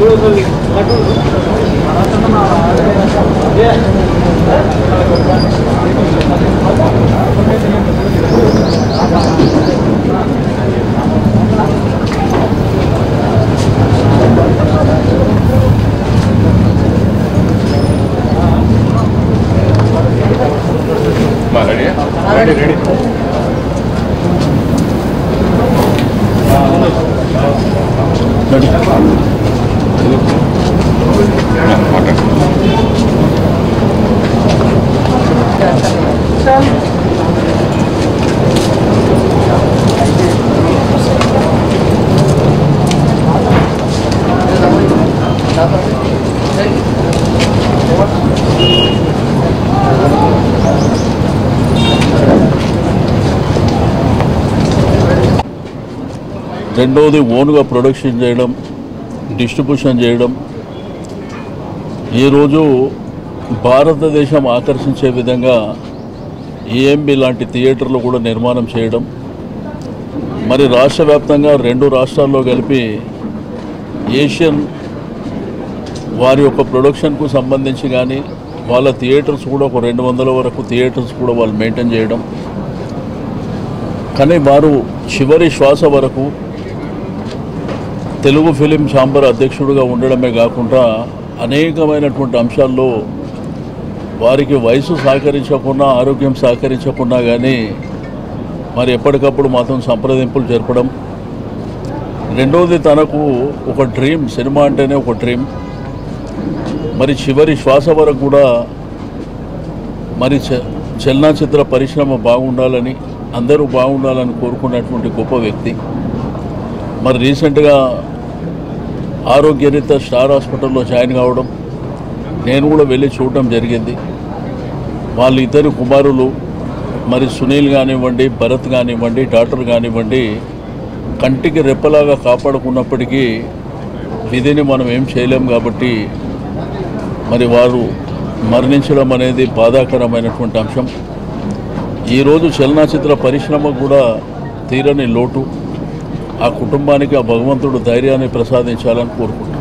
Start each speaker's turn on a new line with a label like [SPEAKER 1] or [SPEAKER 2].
[SPEAKER 1] ready ready
[SPEAKER 2] రెండవది ఓన్గా production చేయడం డిస్ట్రిబ్యూషన్ చేయడం ఈరోజు భారతదేశం ఆకర్షించే విధంగా ఏఎంబి లాంటి థియేటర్లు కూడా నిర్మాణం చేయడం మరి రాష్ట్ర వ్యాప్తంగా రెండు రాష్ట్రాల్లో కలిపి ఏషియన్ వారి యొక్క ప్రొడక్షన్కు సంబంధించి కానీ వాళ్ళ థియేటర్స్ కూడా ఒక రెండు వందల వరకు థియేటర్స్ కూడా వాళ్ళు మెయింటైన్ చేయడం కానీ వారు చివరి శ్వాస వరకు తెలుగు ఫిలిం ఛాంబర్ అధ్యక్షుడిగా ఉండడమే కాకుండా అనేకమైనటువంటి అంశాల్లో వారికి వయసు సహకరించకుండా ఆరోగ్యం సహకరించకుండా కానీ మరి ఎప్పటికప్పుడు మాత్రం సంప్రదింపులు జరపడం రెండవది తనకు ఒక డ్రీమ్ సినిమా అంటేనే ఒక డ్రీమ్ మరి చివరి శ్వాస వరకు కూడా మరి చ- చలనచిత్ర పరిశ్రమ బాగుండాలని అందరూ బాగుండాలని కోరుకున్నటువంటి గొప్ప వ్యక్తి మరి రీసెంట్గా ఆరోగ్యరీత్యా స్టార్ హాస్పిటల్లో జాయిన్ కావడం నేను కూడా వెళ్ళి చూడడం జరిగింది వాళ్ళ ఇద్దరు కుమారులు మరి సునీల్ కానివ్వండి భరత్ కానివ్వండి డాక్టర్ కానివ్వండి కంటికి రెప్పలాగా కాపాడుకున్నప్పటికీ విధిని మనం ఏం చేయలేం కాబట్టి మరి వారు మరణించడం అనేది బాధాకరమైనటువంటి అంశం ఈరోజు చలనచిత్ర పరిశ్రమ కూడా తీరని లోటు ఆ కుటుంబానికి ఆ భగవంతుడు ధైర్యాన్ని ప్రసాదించాలని కోరుకుంటున్నాను